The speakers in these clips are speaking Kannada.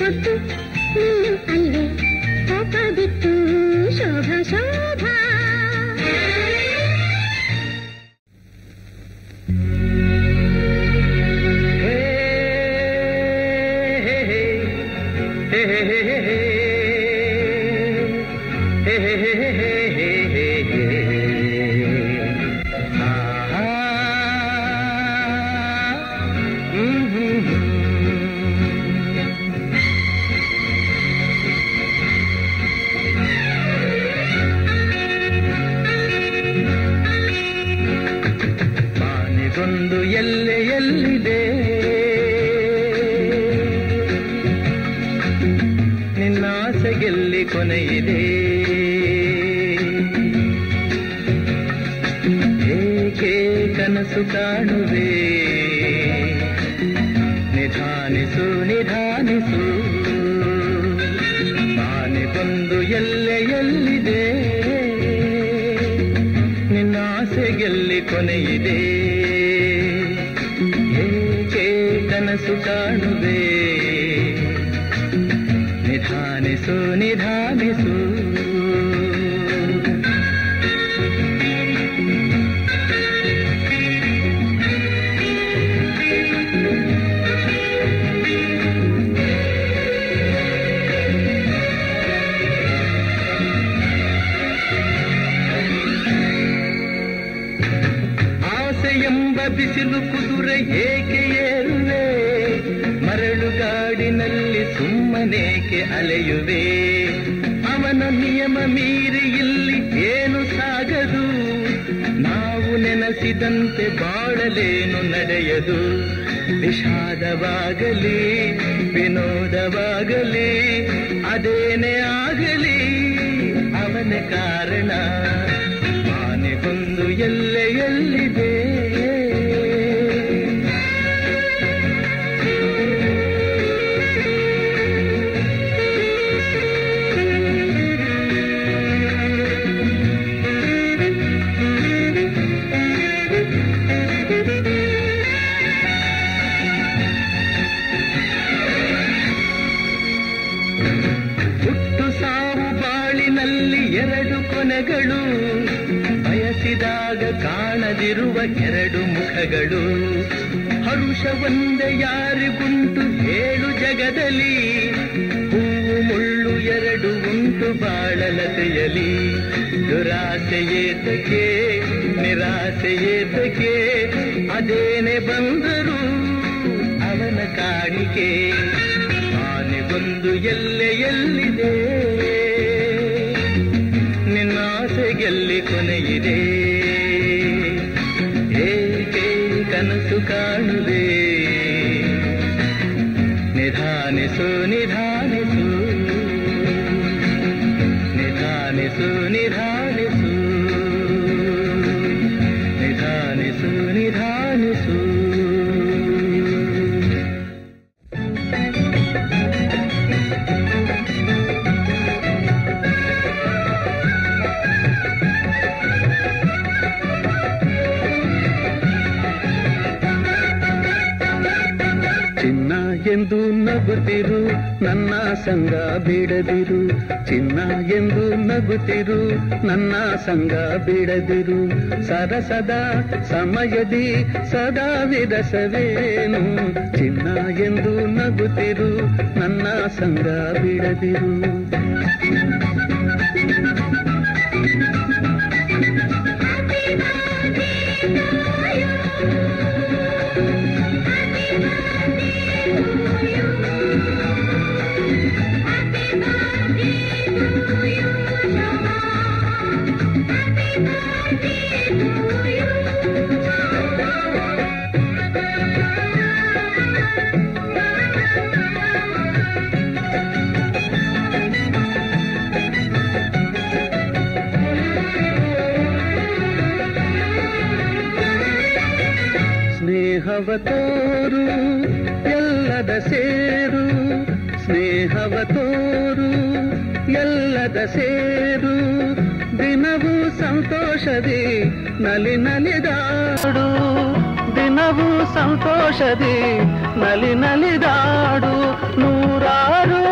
ಹೊತ್ತು ನೀನು ಅಲ್ಲೇ ಕೋಪ ಬಿಟ್ಟು ಶೋಭಾ ಶೋಭಾ ಮಾನಿಗೊಂದು ಎಲ್ಲೆ ಎಲ್ಲಿದೆ ನಿನ್ನಾಸೆಗೆಲ್ಲಿ ಕೊನೆಯಿದೆ ಏಕೆ ಕನಸು ಕಾಣುವೆ ನಿಧಾನಿಸು ನಿಧಾನಿಸು ಮಾನಿಗೊಂದು ಎಲ್ಲೆ ಎಲ್ಲಿದೆ ನಿನ್ನಾಸೆಗೆಲ್ಲಿ ಕೊನೆಯಿದೆ ಏಕೆ ಕನಸು ಕಾಣುವೆ ನಿಧಾನಿಸು ನಿಧಾನಿಸು ಆಸೆ ಎಂಬ ಬಿಸಿಲು ಕುದುರೆ ಏಕೆ ಏರುವೆ ಮರಳುಗಾಡಿನಲ್ಲಿ ಸುಮ್ಮನೇಕೆ ಅಲೆಯುವೆ ಅವನ ನಿಯಮ ಮೀರಿ ಇಲ್ಲಿ ಏನು ಸಾಗದು ನಾವು ನೆನೆಸಿದಂತೆ ಬಾಳಲೇನು ನಡೆಯದು ವಿಷಾದವಾಗಲಿ ವಿನೋದವಾಗಲಿ ಅದೇನೇ ಆಗಲಿ ಅವನ ಕಾರಣ ಆನೆಗೊಂದು ಎಲ್ಲೆ ಎಲ್ಲಿದೆ ಹುಟ್ಟು ಸಾವು ಬಾಳಿನಲ್ಲಿ ಎರಡು ಕೊನೆಗಳು ಬಯಸಿದಾಗ ಕಾಣದಿರುವ ಎರಡು ಮುಖಗಳು ಹರುಷ ಒಂದೇ ಯಾರಿಗುಂಟು ಏಳು ಜಗದಲ್ಲಿ ಹೂವು ಮುಳ್ಳು ಎರಡು ಉಂಟು ಬಾಳಲತೆಯಲಿ ದುರಾಸೆ ಏತಕ್ಕೆ ನಿರಾಸೆ ಏತಕ್ಕೆ ಅದೇನೆ ಬಂದರು ಅವನ ಕಾಣಿಕೆ ಆನೆಗೊಂದು ಎಲ್ಲೆ ಎಲ್ಲಿದೆ ನಿನ್ನಾಸೆಗೆಲ್ಲಿ ಕೊನೆಯಿದೆ ಏಕೆ ಕನಸು ಕಾಣುವೆ ನಿಧಾನಿಸು ನಿಧಾನಿಸು ನಿಧಾನಿಸು ನಿಧಾನಿಸು ನಿಧಾನಿಸು ನಿಧಾನಿಸು ಚಿನ್ನ ಎಂದು ನಗುತ್ತಿರು ನನ್ನ ಸಂಗ ಬಿಡದಿರು ಚಿನ್ನ ಎಂದು ನಗುತ್ತಿರು ನನ್ನ ಸಂಗ ಬಿಡದಿರು ಸರಸದ ಸಮಯದಿ ಸದಾ ವಿರಸವೇನು ಚಿನ್ನ ಎಂದು ನಗುತ್ತಿರು ನನ್ನ ಸಂಗ ಬಿಡದಿರು ಸ್ನೇಹವ ತೋರು ಎಲ್ಲದ ಸೇರು ಸ್ನೇಹವ ತೋರು ಎಲ್ಲದ ಸೇರು ದಿನವೂ ಸಂತೋಷದಿ ನಲಿ ನಲಿದಾಡು ದಿನವೂ ಸಂತೋಷದಿ ನಲಿ ನಲಿದಾಡು ನೂರಾರು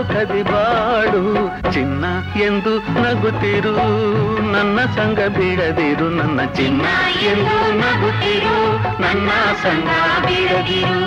ಸುಖದಿ ಬಾಡು ಚಿನ್ನ ಎಂದು ನಗುತ್ತಿರು ನನ್ನ ಸಂಗ ಬಿಡದಿರು ನನ್ನ ಚಿನ್ನ ಎಂದು ನಗುತ್ತಿರು ನನ್ನ ಸಂಗ ಬಿಡದಿರು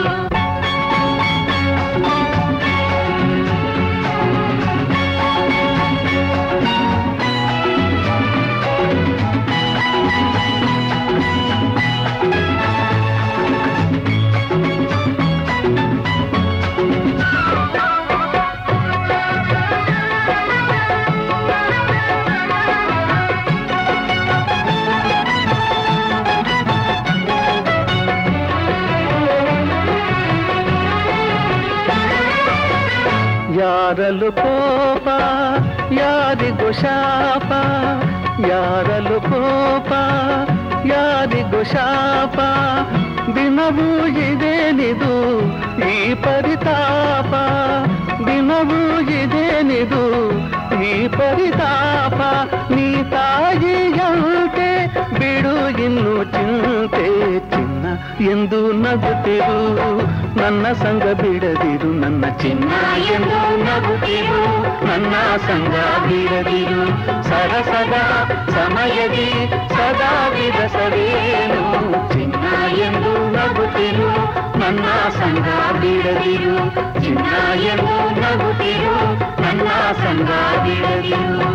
ಯಾರಲು ಕೋಪ ಯಾರಿಗೂ ಶಾಪ ಯಾರಲು ಕೋಪ ಯಾರಿಗೂ ಶಾಪ ದಿನವೂ ಇದೇನಿದು ಈ ಪರಿತಾಪ ದಿನವೂ ಇದೇನಿದು ಈ ಪರಿತಾಪ ನೀ ತಾಯಿಯಂತೆ ಬಿಡು ಇನ್ನು ಚಿಂತೆ ಚಿನ್ನ ಎಂದು ನಗುತ್ತಿರು ನನ್ನ ಸಂಗ ಬಿಡದಿರು ನನ್ನ ಚಿನ್ನ ಎಂದು ನಗುತ್ತಿರು ನನ್ನ ಸಂಗ ಬಿಡದಿರು ಸರಸದ ಸಮಯದಿ ಸದಾ ವಿರಸವೇನು ಚಿನ್ನ ಎಂದು ನಗುತ್ತಿರು ನನ್ನ ಸಂಗ ಬಿಡದಿರು ಚಿನ್ನ ಎಂದು ನಗುತ್ತಿರು ನನ್ನ ಸಂಗ ಬಿಡದಿರು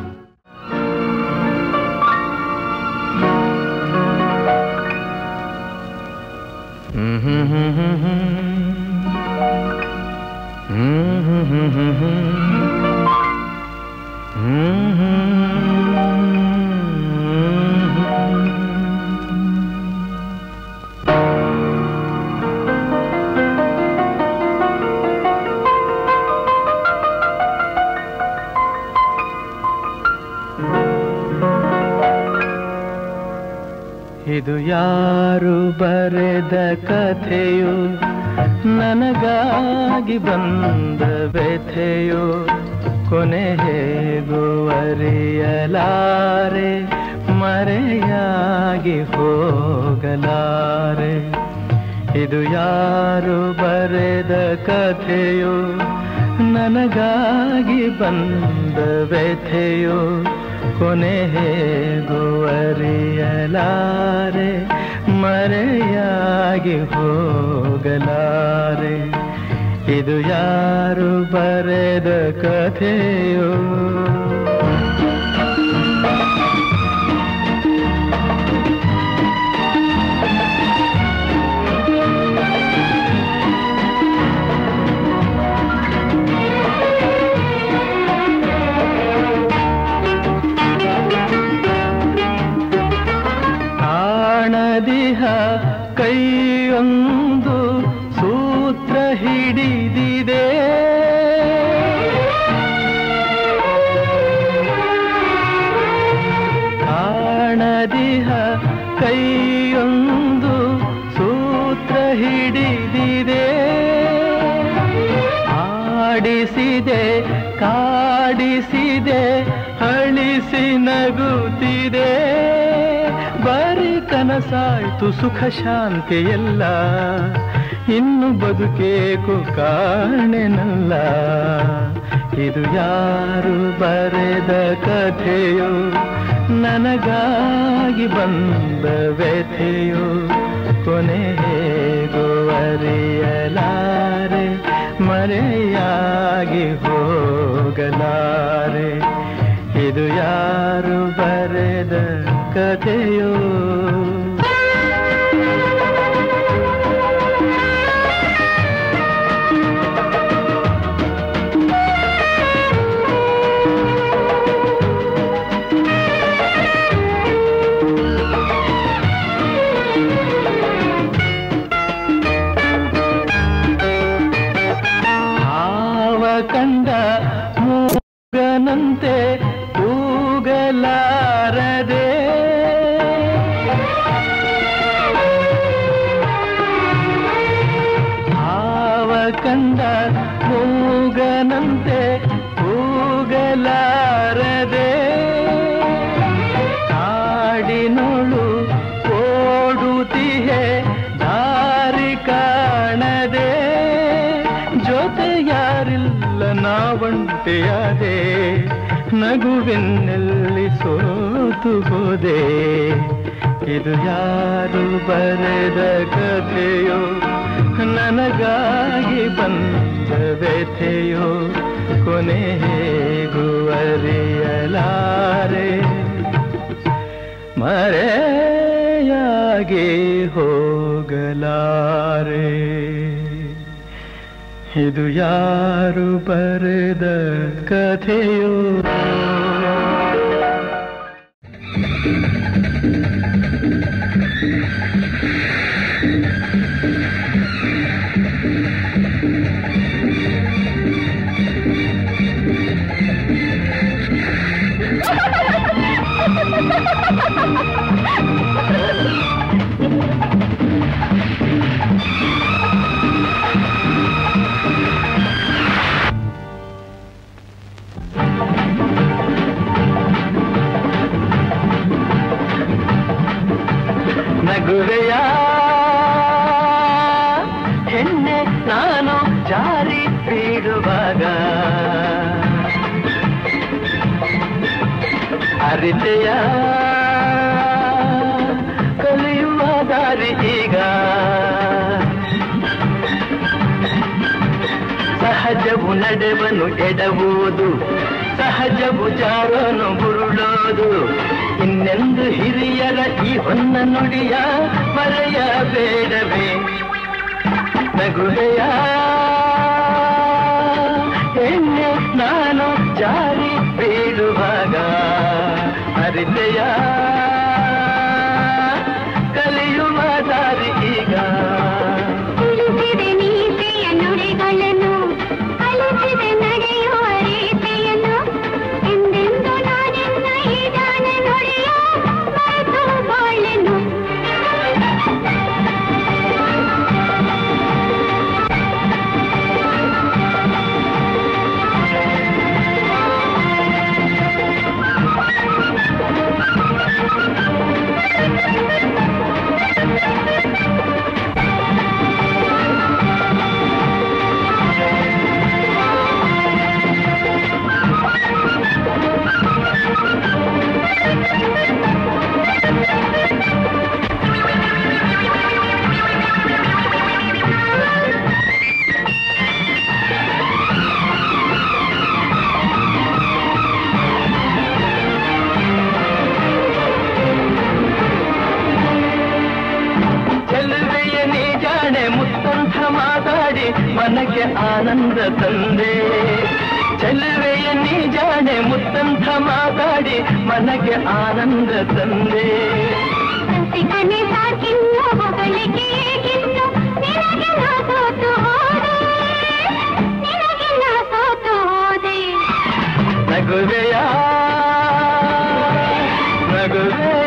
ಇದು ಯಾರು ಬರೆದ ಕಥೆಯು ನನಗಾಗಿ ಬಂದ ವ್ಯಥೆಯು ಕೊನೆ ಹೇಗೂ ಅರಿಯಲಾರೆ ಮರೆಯಾಗಿ ಹೋಗಲಾರೆ ಇದು ಯಾರು ಬರೆದ ಕಥೆಯು ನನಗಾಗಿ ಬಂದ ವ್ಯಥೆಯು ಕೊನೆ ಹೇಗೂ ಅರಿಯಲಾರೆ ಮರೆಯಾಗಿ ಹೋಗಲಾರೆ ಇದು ಯಾರು ಬರೆದ ಕಥೆಯೋ ಕಾಣದಿಹ ಕೈಯೊಂದು ಸೂತ್ರ ಹಿಡಿದಿದೆ ಕಾಣದಿಹ ಕೈಯೊಂದು ಸೂತ್ರ ಹಿಡಿದಿದೆ ಆಡಿಸಿದೆ ಕಾಡಿಸಿದೆ ಅಳಿಸಿ ನಗುತ್ತಿದೆ ಬರೀ ಕನಸಾಯ್ತು ಸುಖ ಶಾಂತಿ ಎಲ್ಲ ಇನ್ನು ಬದುಕೇಕು ಕಾಣೆನಲ್ಲ ಇದು ಯಾರು ಬರೆದ ಕಥೆಯೋ ನನಗಾಗಿ ಬಂದ ವ್ಯಥೆಯೋ ಕೊನೆ ಹೇಗೋ ಅರಿಯಲಾರೆ ಮರೆಯಾಗಿ ಹೋಗಲಾರೆ ಇದು ಯಾರು ಬರೆದ ಕಥೆಯೋ ಹಾವ ಕಂಡ ಮೂಗನಂತೆ ಕೂಗಲಾರದೆ ಹಾವ ಕಂಡ ಮೂಗನಂತೆ ಕೂಗಲಾರದೆ ಕಾಡಿನೊಳು ಓಡುತ್ತಿಹೆ ದಾರಿ ಕಾಣದೆ ಜೊತೆ ಯಾರಿಲ್ಲ ನಾವಂಟೆಯಾದೆ ನಗುವಿನಲ್ಲಿ ಸೋತು ಹೋದೆ ಇದು ಯಾರು ಬರೆದ ಕಥೆಯೋ ನನಗಾಗಿ ಬಂದ ವ್ಯಥೆಯೋ ಕೊನೆ ಹೇಗೂ ಅರಿಯಲಾರೆ ಮರೆಯಾಗಿ ಹೋಗಲಾರೆ ಇದು ಯಾರು ಬರೆದ ಕಥೆಯೋ ನಗುವೆಯ ಹೆಣ್ಣೆ ನಾನು ಜಾರಿ ಬೀಳುವಾಗ ಅರಿತೆಯ ಕಲಿಯುವ ದಾರಿ ಈಗ ಸಹಜವು ನಡೆವನು ಎಡವುದು ಸಹಜವು ಜಾರನು ಬುರುಳೋದು ಇನ್ನೆಂದು ಹಿರಿಯರ ಈ ಹೊನ್ನ ನುಡಿಯ ಮರೆಯಬೇಡವೇ ನಗುವೆಯ ಎಣ್ಣೆ ನಾನು ಜಾರಿ ಬೀಳುವಾಗ ಅರಿತೆಯ ಕಲಿಯುವ ದಾರಿ ಈಗ ತಿಳಿಸಿದೆ ನೀತಿಯ ನುಡಿಗಳನ್ನು ಕಲಿಸಿದೆ ನಡೆಯುವ ರೀತಿಯನ್ನು ಎಂದೆಂದು ನಾನಿನ್ನ ಈ ಜಾಣ ನುಡಿಯ ಮರೆತು ಬಾಳೆನು ಚೆಲುವೆಯ ನೀ ಜಾಣೆ ಮುತ್ತಂಥ ಮಾತಾಡಿ ಮನಕ್ಕೆ ಆನಂದ ತಂದೆ ಚೆಲುವೆಯ ನೀ ಜಾಣೆ ಮುತ್ತಂಥ ಮಾತಾಡಿ ಮನಕ್ಕೆ ಆನಂದ ತಂದೆ ರಸಿಕನೆ ಸಾಕಿನ್ನು ಹೊಗಳಿಕೆ ಏಕಿನ್ನು ನಿನಗೆ ನಾ ಸೋತು ಹೋದೆ ನಿನಗೆ ನಾ ಸೋತು ಹೋದೆ ನಗುವೆಯ ನಗುವೆಯ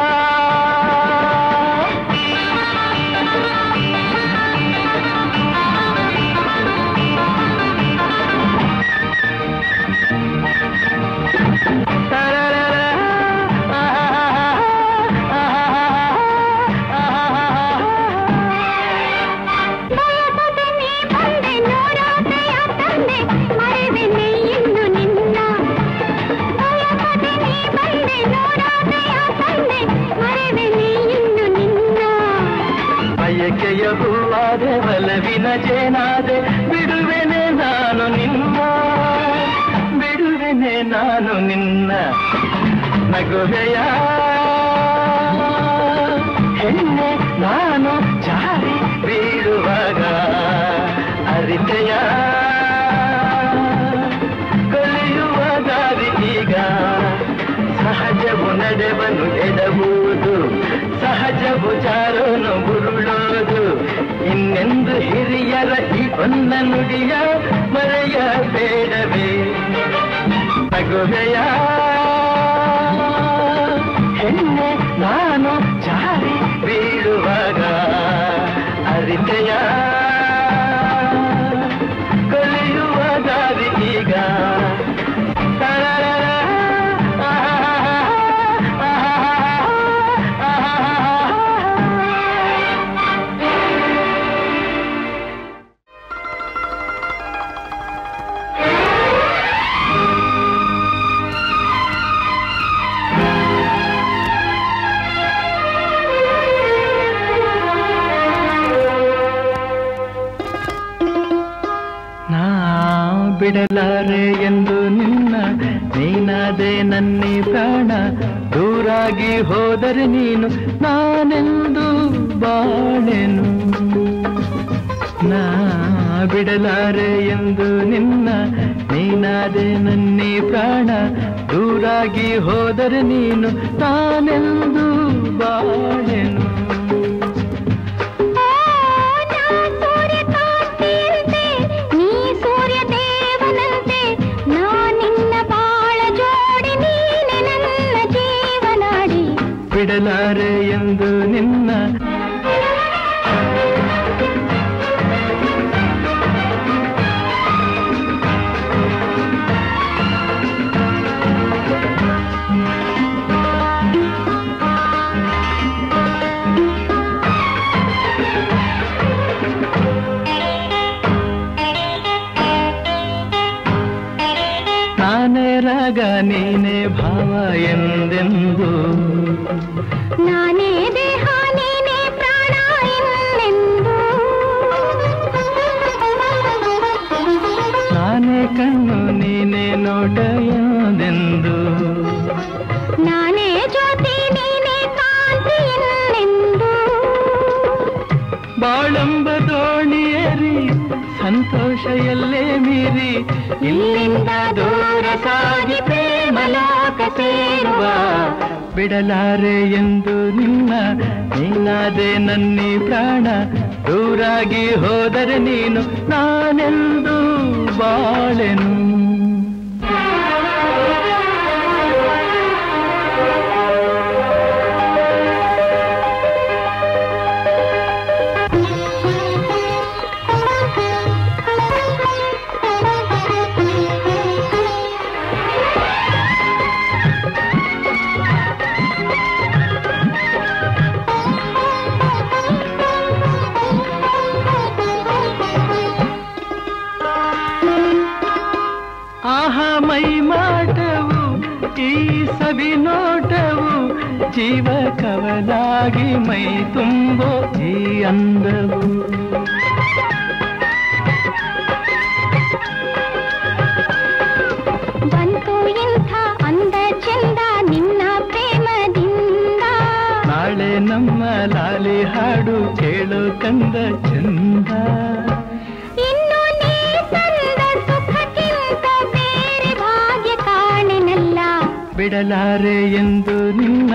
ಬಯಸದೆ ನೀ ಬಂದೆ ನೋಡೋದೆಯ ತಂದೆ ಮರೆವೆನೆ ಇನ್ನು ನಿನ್ನ ಬಯಸದೆ ನೀ ಬಂದೆ ನೋಡೋದೆಯ ತಂದೆ ಮರೆವೆನೆ ಇನ್ನು ನಿನ್ನ ಬಯಕೆಯ ಹೂವಾದೆ ಬಲವಿನ ಜೇನಾದೆ ಬಿಡುವೆನೆ ನಾನು ನಿನ್ನ ಬಿಡುವೆನೆ ನಾನು ನಿನ್ನ ನಗುವೆಯ ಹೆಣ್ಣೆ ನಾನು ಜಾರಿ ಬೀಳುವಾಗ ಅರಿತೆಯ ಕಲಿಯುವ ದಾರಿ ಈಗ ಸಹಜವು ನಡೆವನು ಎಡಬಹುದು ಸಹಜವು ಜಾರನು ಬುರುಳೋದು ಇನ್ನೆಂದು ಹಿರಿಯರ ಈ ಹೊನ್ನ ನುಡಿಯ ಮರೆಯಬೇಡವೇ ನಗುವೆಯ ಹೆಣ್ಣೆ ನಾನು ಜಾರಿ ಬೀಳುವಾಗ ಅರಿತೆಯ ಕಲಿಯುವ ದಾರಿ ಈಗ ಆ ಬಿಡಲಾರೆ ಎಂದು ನಿನ್ನ ನೀನಾದೆ ನನ್ನಿ ಪ್ರಾಣ ದೂರಾಗಿ ಹೋದರೆ ನೀನು ನಾನೆಂದು ಬಾಳೆನು ನಾ ಬಿಡಲಾರೆ ಎಂದು ನಿನ್ನ ನೀನಾದೆ ನನ್ನಿ ಪ್ರಾಣ ದೂರಾಗಿ ಹೋದರೆ ನೀನು ನಾನೆಂದು ಬಾಳೆನು ಓ ನಾ ಸೂರ್ಯಕಾಂತಿಯಂತೆ ನೀ ಸೂರ್ಯ ದೇವನಂತೆ ನಾ ನಿನ್ನ ಬಾಳ ಜೋಡಿ ನೀನೆ ನನ್ನ ಜೀವನಾಡಿ ಬಿಡಲಾರೆ ಎಂದು ನಿನ್ನ ನಾನೇ ರಾಗ ನೀನೇ ಭಾವ ಎಂದೆಂದು ನಾನೇ ದೇಹ ನೀನೇ ಪ್ರಾಣ ಎಂದೆಂದು ನಾನೇ ಕಣ್ಣು ನೀನೇ ನೋಟ ಎಂದೆಂದು ನಾನೇ ಜ್ಯೋತಿ ನೀನೇ ಕಾಂತಿ ಎಂದೆಂದು ಬಾಳಂಬ ದೋಣಿಯೇರಿ ಸಂತೋಷ ಎಲ್ಲೇ ಮೀರಿ ಇಲ್ಲಿಂದ ದೂರ ಸಾಗಿ ಪ್ರೇಮ ಲೋಕ ಸೇರುವ ಬಿಡಲಾರೆ ಎಂದು ನಿನ್ನ ನೀನಾದೆ ನನ್ನಿ ಪ್ರಾಣ ದೂರಾಗಿ ಹೋದರೆ ನೀನು ನಾನೆಂದು ಬಾಳೆನು ಆಹ ಮೈ ಮಾಟವು ಈ ಸವಿ ನೋಟವು ಜೀವ ಕವಲಾಗಿ ಮೈ ತುಂಬೋ ಈ ಅಂದವು ಬಂತು ಇಂಥ ಅಂದ ಚಂದ ನಿನ್ನ ಪ್ರೇಮದಿಂದ ನಾಳೆ ನಮ್ಮ ಲಾಲಿ ಹಾಡು ಕೇಳೋ ಕಂದ ಚಂದ ಇನ್ನು ನೀ ತಂದ ಸುಖಕ್ಕಿಂತ ಬೇರೆ ಭಾಗ್ಯ ಕಾಣೆನಲ್ಲ ಬಿಡಲಾರೆ ಎಂದು ನಿನ್ನ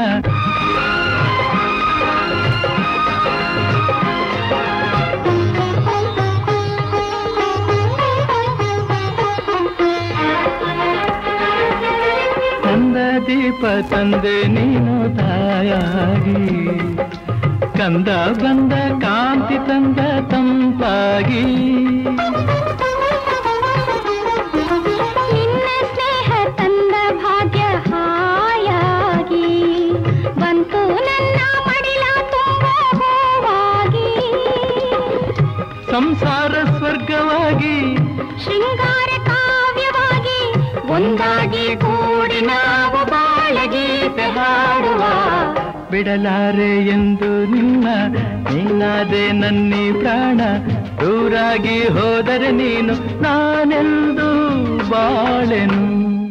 ತಂದ ದೀಪ ತಂದೆ ನೀನು ತಾಯಾಗಿ ಕಂದ ಬಂದ ಕಾಂತಿ ತಂದ ತಂಪಾಗಿ ನಿನ್ನ ಸ್ನೇಹ ತಂದ ಭಾಗ್ಯ ಹಾಯಾಗಿ ಬಂತು ನನ್ನ ಮಡಿಲ ತುಂಬ ಹೂವಾಗಿ ಸಂಸಾರ ಸ್ವರ್ಗವಾಗಿ ಶೃಂಗಾರ ಕಾವ್ಯವಾಗಿ ಒಂದಾಗಿ ಕೂಡಿ ನಾವು ಬಾಳಗೀತೆ ಹಾಡುವ ಬಿಡಲಾರೆ ಎಂದು ನಿನ್ನ ನೀನಾದೆ ನನ್ನಿ ಪ್ರಾಣ ದೂರಾಗಿ ಹೋದರೆ ನೀನು ನಾನೆಂದು ಬಾಳೆನು